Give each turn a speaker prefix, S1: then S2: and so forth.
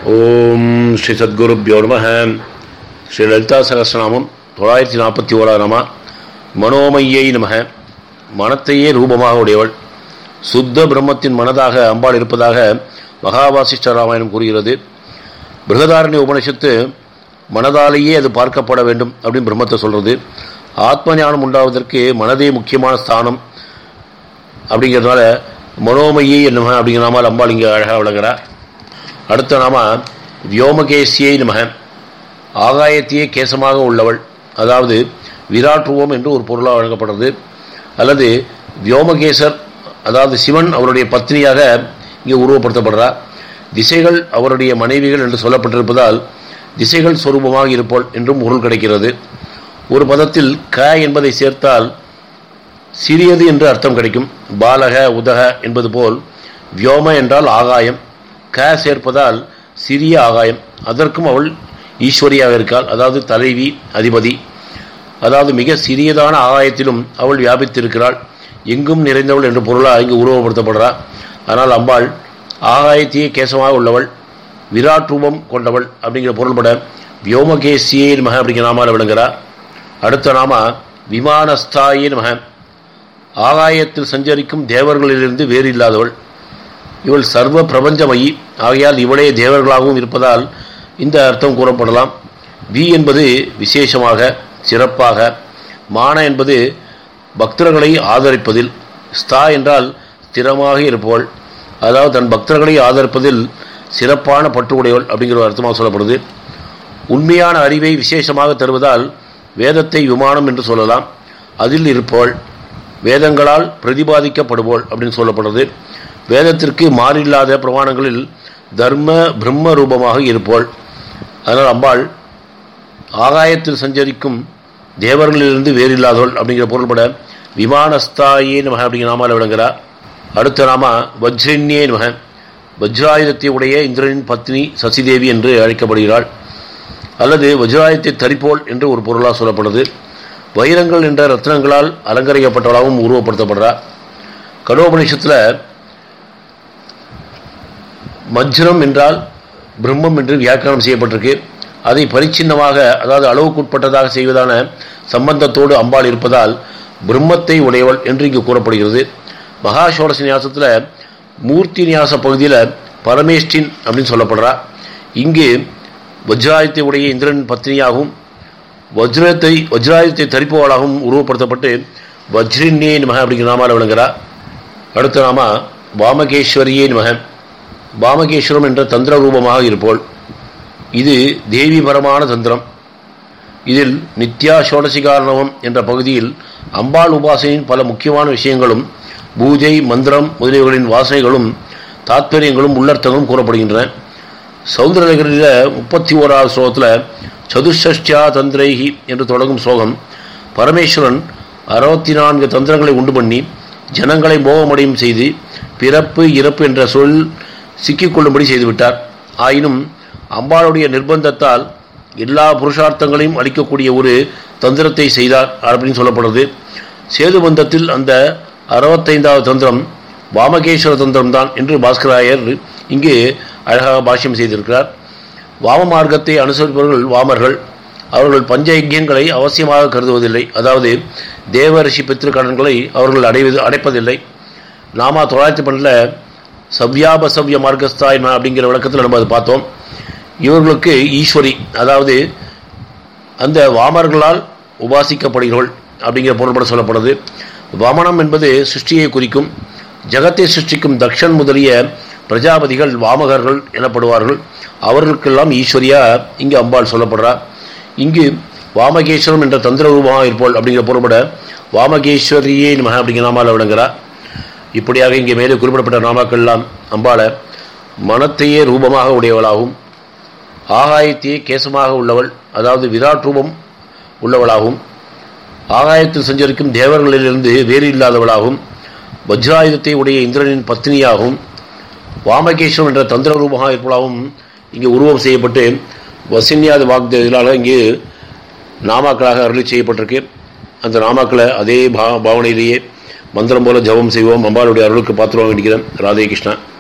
S1: ஓம் ஸ்ரீ சத்குருப்யோ நம ஸ்ரீ லலிதா சகசிரநாமம் தொள்ளாயிரத்தி நாற்பத்தி ஓராம் நம மனோமையை நமக மனத்தையே ரூபமாக உடையவள் சுத்த பிரம்மத்தின் மனதாக அம்பாள் இருப்பதாக மகாவாசிஷ்ட ராமாயணம் கூறுகிறது பிருகதாரண்ய உபனிஷத்து மனதாலேயே அது பார்க்கப்பட வேண்டும் அப்படின்னு பிரம்மத்தை சொல்கிறது ஆத்ம ஞானம் உண்டாவதற்கு மனதே முக்கியமான ஸ்தானம் அப்படிங்கிறதுனால மனோமையை என்னம அப்படிங்கிற நாமால் அம்பாள் இங்கே அழகாக விளங்குறார் அடுத்த நாம வியோமகேசியை நமக ஆகாயத்தையே கேசமாக உள்ளவள் அதாவது விராட் ரூபம் என்று ஒரு பொருளாக வழங்கப்படுறது அல்லது வியோமகேசர் அதாவது சிவன் அவருடைய பத்னியாக இங்கே உருவப்படுத்தப்படுறார் திசைகள் அவருடைய மனைவிகள் என்று சொல்லப்பட்டிருப்பதால் திசைகள் சொரூபமாக இருப்போள் என்றும் பொருள் கிடைக்கிறது ஒரு பதத்தில் க என்பதை சேர்த்தால் சிறியது என்று அர்த்தம் கிடைக்கும் பாலக உதக என்பது போல் வியோம என்றால் ஆகாயம் க சேர்ப்பதால் சிறிய ஆகாயம் அதற்கும் அவள் ஈஸ்வரியாக இருக்காள் அதாவது தலைவி அதிபதி அதாவது மிக சிறியதான ஆகாயத்திலும் அவள் வியாபித்திருக்கிறாள் எங்கும் நிறைந்தவள் என்று பொருளாக இங்கு உருவப்படுத்தப்படுறாள் ஆனால் அம்பாள் ஆகாயத்தையே கேசமாக உள்ளவள் விராட் ரூபம் கொண்டவள் அப்படிங்கிற பொருள்பட வியோமகேசியே நமக அப்படிங்கிற நாமால் விளங்குகிறார் அடுத்த நாம விமானஸ்தாயே நமக ஆகாயத்தில் சஞ்சரிக்கும் தேவர்களிலிருந்து வேறு இல்லாதவள் இவள் சர்வ பிரபஞ்சமயி ஆகையால் இவளே தேவர்களாகவும் இருப்பதால் இந்த அர்த்தம் கூறப்படலாம் வி என்பது விசேஷமாக சிறப்பாக மான என்பது பக்தர்களை ஆதரிப்பதில் ஸ்தா என்றால் ஸ்திரமாக இருப்பவள் அதாவது தன் பக்தர்களை ஆதரிப்பதில் சிறப்பான பற்று உடையவள் அப்படிங்கிற ஒரு அர்த்தமாக சொல்லப்படுது உண்மையான அறிவை விசேஷமாக தருவதால் வேதத்தை விமானம் என்று சொல்லலாம் அதில் இருப்பவள் வேதங்களால் பிரதிபாதிக்கப்படுவோள் அப்படின்னு சொல்லப்படுறது வேதத்திற்கு மாறில்லாத பிரமாணங்களில் தர்ம பிரம்ம ரூபமாக இருப்போள் அதனால் அம்பாள் ஆகாயத்தில் சஞ்சரிக்கும் தேவர்களிலிருந்து வேறில்லாதவள் அப்படிங்கிற பொருள்பட விமானஸ்தாயே நமக அப்படிங்கிற நாமால் விளங்குகிறார் அடுத்த நாம வஜ்ரண்யே நமக வஜ்ராயுதத்தை உடைய இந்திரனின் பத்னி சசிதேவி என்று அழைக்கப்படுகிறாள் அல்லது வஜ்ராயுதத்தை தரிப்போல் என்று ஒரு பொருளாக சொல்லப்படுது வைரங்கள் என்ற ரத்னங்களால் அலங்கரிக்கப்பட்டவளாகவும் உருவப்படுத்தப்படுறார் கடோபனிஷத்தில் மஜ்ரம் என்றால் பிரம்மம் என்று வியாக்கியானம் செய்யப்பட்டிருக்கு அதை பரிச்சின்னமாக அதாவது அளவுக்குட்பட்டதாக செய்வதான சம்பந்தத்தோடு அம்பாள் இருப்பதால் பிரம்மத்தை உடையவள் என்று இங்கு கூறப்படுகிறது மகாசோடச நியாசத்தில் மூர்த்தி நியாச பகுதியில் பரமேஷ்டின் அப்படின்னு சொல்லப்படுறா இங்கு வஜ்ராயத்தை உடைய இந்திரன் பத்னியாகவும் வஜ்ரத்தை வஜ்ராயுதத்தை தரிப்பவளாகவும் உருவப்படுத்தப்பட்டு வஜ்ரின்னே நமக அப்படிங்கிற நாமால் விளங்குறா அடுத்த நாம வாமகேஸ்வரியே நமக வாமகேஸ்வரம் என்ற தந்திர ரூபமாக இருப்போள் இது தேவிபரமான தந்திரம் இதில் நித்யா சோடசிகாரணவம் என்ற பகுதியில் அம்பாள் உபாசனையின் பல முக்கியமான விஷயங்களும் பூஜை மந்திரம் முதலியவர்களின் வாசனைகளும் தாத்பரியங்களும் உள்ளர்த்தங்களும் கூறப்படுகின்றன சௌந்தரநகரில் முப்பத்தி ஓராவது ஸ்லோகத்தில் சதுஷ்டியா தந்திரைஹி என்று தொடங்கும் ஸ்லோகம் பரமேஸ்வரன் அறுபத்தி நான்கு தந்திரங்களை உண்டு பண்ணி ஜனங்களை மோகமடையும் செய்து பிறப்பு இறப்பு என்ற சொல் சிக்கிக்கொள்ளும்படி செய்துவிட்டார் ஆயினும் அம்பாளுடைய நிர்பந்தத்தால் எல்லா புருஷார்த்தங்களையும் அளிக்கக்கூடிய ஒரு தந்திரத்தை செய்தார் அப்படின்னு சொல்லப்படுறது சேதுபந்தத்தில் அந்த அறுபத்தைந்தாவது தந்திரம் வாமகேஸ்வர தந்திரம் தான் என்று பாஸ்கராயர் இங்கு அழகாக பாஷ்யம் செய்திருக்கிறார் வாம மார்க்கத்தை அனுசரிப்பவர்கள் வாமர்கள் அவர்கள் பஞ்ச யஜ்யங்களை அவசியமாக கருதுவதில்லை அதாவது தேவரிஷி பித்திருக்கடன்களை அவர்கள் அடைவது அடைப்பதில்லை நாம தொள்ளாயிரத்தி பன்னெண்டில் சவ்யாபசவ்ய மார்க்கஸ்தாய் அப்படிங்கிற விளக்கத்தில் நம்ம அதை பார்த்தோம் இவர்களுக்கு ஈஸ்வரி அதாவது அந்த வாமர்களால் உபாசிக்கப்படுகிறவள் அப்படிங்கிற பொருள்பட சொல்லப்படுது வமனம் என்பது சிருஷ்டியை குறிக்கும் ஜகத்தை சிருஷ்டிக்கும் தக்ஷன் முதலிய பிரஜாபதிகள் வாமகர்கள் எனப்படுவார்கள் அவர்களுக்கெல்லாம் ஈஸ்வரியா இங்கு அம்பாள் சொல்லப்படுறார் இங்கு வாமகேஸ்வரம் என்ற தந்திர ரூபமாக இருப்போள் அப்படிங்கிற பொருள்பட வாமகேஸ்வரியே நமக அப்படிங்கிற நாமால் விளங்குகிறார் இப்படியாக இங்கே மேலே குறிப்பிடப்பட்ட நாமாக்கள் எல்லாம் அம்பாளை மனத்தையே ரூபமாக உடையவளாகவும் ஆகாயத்தையே கேசமாக உள்ளவள் அதாவது விராட் ரூபம் உள்ளவளாகவும் ஆகாயத்தில் சஞ்சரிக்கும் தேவர்களிலிருந்து வேறு இல்லாதவளாகவும் வஜ்ராயுதத்தை உடைய இந்திரனின் பத்னியாகவும் வாமகேஸ்வரம் என்ற தந்திர ரூபமாக இருப்பதாகவும் இங்கே உருவம் செய்யப்பட்டு வசின்யாத வாக்தேவிகளால் இங்கு நாமாக்களாக அருளி செய்யப்பட்டிருக்கு அந்த நாமாக்களை அதே பா பாவனையிலேயே மந்திரம் போல ஜபம் செய்வோம் அம்பாளுடைய அருளுக்கு பாத்திரம் வேண்டிக்கிறேன் ராதே கிருஷ்ணா